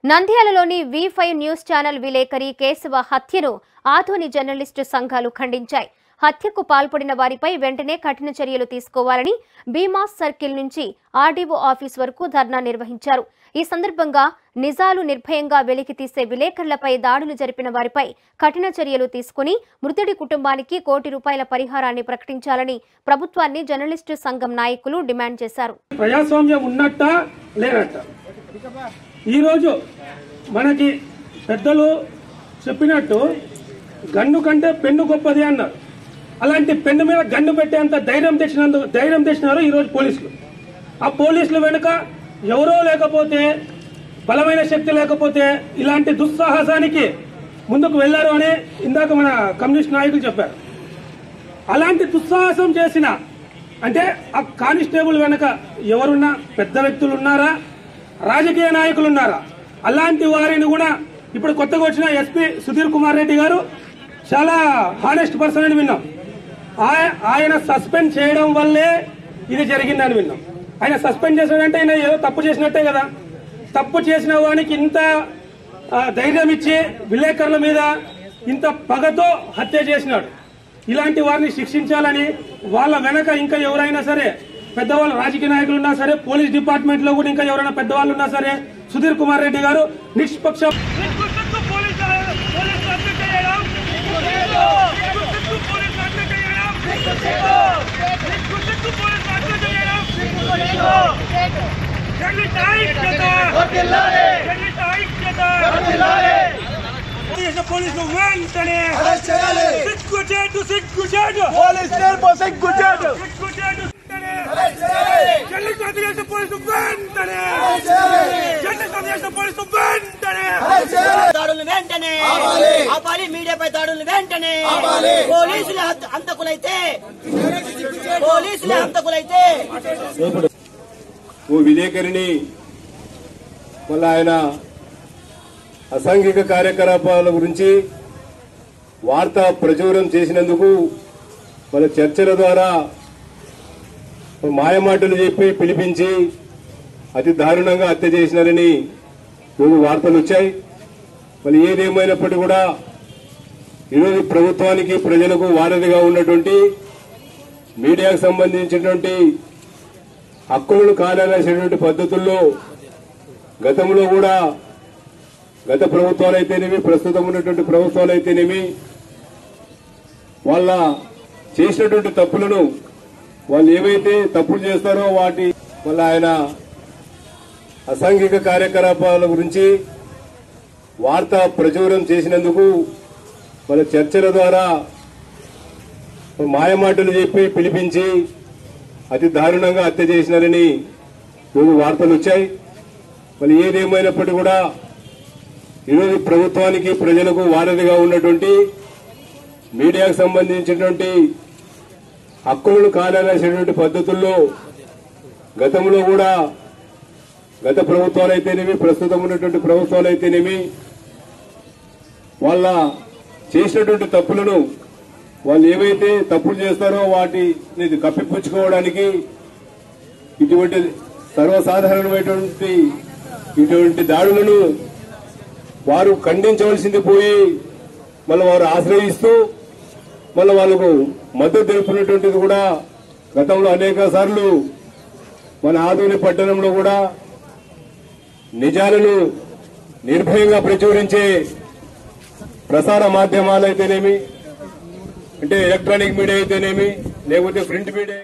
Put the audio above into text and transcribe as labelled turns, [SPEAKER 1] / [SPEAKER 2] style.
[SPEAKER 1] నంద్యాలలోని V five news channel విలేకరి Keshava హత్యను Adoni journalist సంఘాలు ఖండించాయి హత్యకు పాల్పడిన వారిపై వెంటనే కఠిన చర్యలు తీసుకోవాలని భీమాస్ సర్కిల్ నుంచి ఆర్డీఓ ఆఫీస్ వరకు ధర్నా నిర్వహించారు ఈ సందర్భంగా నిజాలు నిర్భయంగా వెలికి తీసే విలేకరులపై దాడులు జరిపిన వారిపై కఠిన చర్యలు తీసుకుని మృతుడి కుటుంబానికి కోటి రూపాయల పరిహారాన్ని ప్రకటించాలని ప్రభుత్వాన్ని జర్నలిస్టు సంఘం నాయకులు డిమాండ్ చేశారు
[SPEAKER 2] ప్రజాస్వామ్యం ఉన్నట్ట లేనట్ట ఈరోజు మనకి పెద్దలు చెప్పినట్టు గన్ను కంటే పెన్ను గొప్పది అన్నారు అలాంటి పెన్ను మీద గన్ను పెట్టేంత ధైర్యం తెచ్చినందుకు ధైర్యం తెచ్చినారు ఈరోజు పోలీసులు ఆ పోలీసులు వెనుక ఎవరో లేకపోతే బలమైన శక్తి లేకపోతే ఇలాంటి దుస్సాహసానికి ముందుకు వెళ్లారు అని ఇందాక మన కమ్యూనిస్ట్ నాయకులు చెప్పారు అలాంటి దుస్సాహసం చేసిన అంటే ఆ కానిస్టేబుల్ వెనక ఎవరున్నా పెద్ద వ్యక్తులు ఉన్నారా రాజకీయ నాయకులు ఉన్నారా అలాంటి వారిని కూడా ఇప్పుడు కొత్తగా వచ్చిన ఎస్పీ సుధీర్ కుమార్ రెడ్డి గారు చాలా హానెస్ట్ పర్సన్ అని విన్నాం ఆయ- ఆయన సస్పెండ్ చేయడం వల్లే ఇది జరిగిందని విన్నాం ఆయన సస్పెండ్ చేసాడంటే ఆయన ఏదో తప్పు చేసినట్టే కదా తప్పు చేసిన వానికి ఇంత ఆ, ధైర్యం ఇచ్చి విలేకరుల మీద ఇంత పగతో హత్య చేసినాడు ఇలాంటి వారిని శిక్షించాలని వాళ్ళ వెనక ఇంకా ఎవరైనా సరే పెద్దవాళ్ళు రాజకీయ నాయకులు ఉన్నా సరే పోలీస్ డిపార్ట్మెంట్ లో కూడా ఇంకా ఎవరైనా పెద్దవాళ్ళు ఉన్నా సరే సుధీర్ కుమార్ రెడ్డి గారు నిష్పక్ష
[SPEAKER 3] నిష్కృషకు పోలీసు పోలీసు రద్దు చేయడం నిష్కృషకు పోలీసు రద్దు చేయడం నిష్కృషకు పోలీసు రద్దు చేయడం జర్నలిస్ట్ ఐక్యత జర్నలిస్ట్ ఐక్యత దేశ పోలీసులు వెంటనే సిగ్గుచేటు సిగ్గుచేటు సిగ్గుచేటు వెంటనే జర్నలిస్ట్ రద్దు చేసిన పోలీసులు వెంటనే జర్నలిస్ట్ రద్దు చేసిన పోలీసులు వెంటనే
[SPEAKER 4] దాడులు వెంటనే ఆపాలి మీడియాపై దాడులు వెంటనే పోలీసులు హంత- హంతకులైతే పోలీసులు హంతకులైతే
[SPEAKER 5] ఓ విలేకరిని మళ్ళీ ఆయన అసాంఘిక కార్యకలాపాల గురించి వార్త ప్రచురం చేసినందుకు మన చర్చల ద్వారా మాయమాటలు చెప్పి పిలిపించి అతి దారుణంగా హత్య చేసినారని ఈరోజు వార్తలు వచ్చాయి మరి ఏదేమైనప్పటికీ కూడా ఈరోజు ప్రభుత్వానికి ప్రజలకు వారధిగా ఉన్నటువంటి మీడియాకు సంబంధించినటువంటి హక్కులను కాలాల్సినటువంటి పద్ధతుల్లో గతంలో కూడా గత ప్రభుత్వాలు అయితేనేమి ప్రస్తుతం ఉన్నటువంటి ప్రభుత్వాలు అయితేనేమి వాళ్ళ చేసినటువంటి తప్పులను వాళ్ళు ఏవైతే తప్పులు చేస్తారో వాటి వల్ల ఆయన అసాంఘిక కార్యకలాపాల గురించి వార్త ప్రచురం చేసినందుకు మన చర్చల ద్వారా మాయమాటలు చెప్పి పిలిపించి అతి దారుణంగా హత్య చేసినారని ఈరోజు వార్తలు వచ్చాయి మరి ఏదేమైనప్పటికీ కూడా ఈరోజు ప్రభుత్వానికి ప్రజలకు వారధిగా ఉన్నటువంటి మీడియాకు సంబంధించినటువంటి హక్కులను కాలాల్సినటువంటి పద్ధతుల్లో గతంలో కూడా గత ప్రభుత్వాలు అయితేనేమి ప్రస్తుతం ఉన్నటువంటి ప్రభుత్వాలు అయితేనేమి వాళ్ళ చేసినటువంటి తప్పులను వాళ్ళు ఏవైతే తప్పులు చేస్తారో వాటిని కప్పిపుచ్చుకోవడానికి ఇటువంటి సర్వసాధారణమైనటువంటి ఇటువంటి దాడులను వారు ఖండించవలసింది పోయి మళ్ళీ వారు ఆశ్రయిస్తూ మళ్ళీ వాళ్ళకు మద్దతు తెలుపుతున్నటువంటిది కూడా గతంలో అనేక సార్లు మన ఆదోని పట్టణంలో కూడా నిజాలను నిర్భయంగా ప్రచురించే ప్రసార మాధ్యమాలు అయితేనేమి అంటే ఎలక్ట్రానిక్ మీడియా అయితేనేమి లేకపోతే ప్రింట్ మీడియా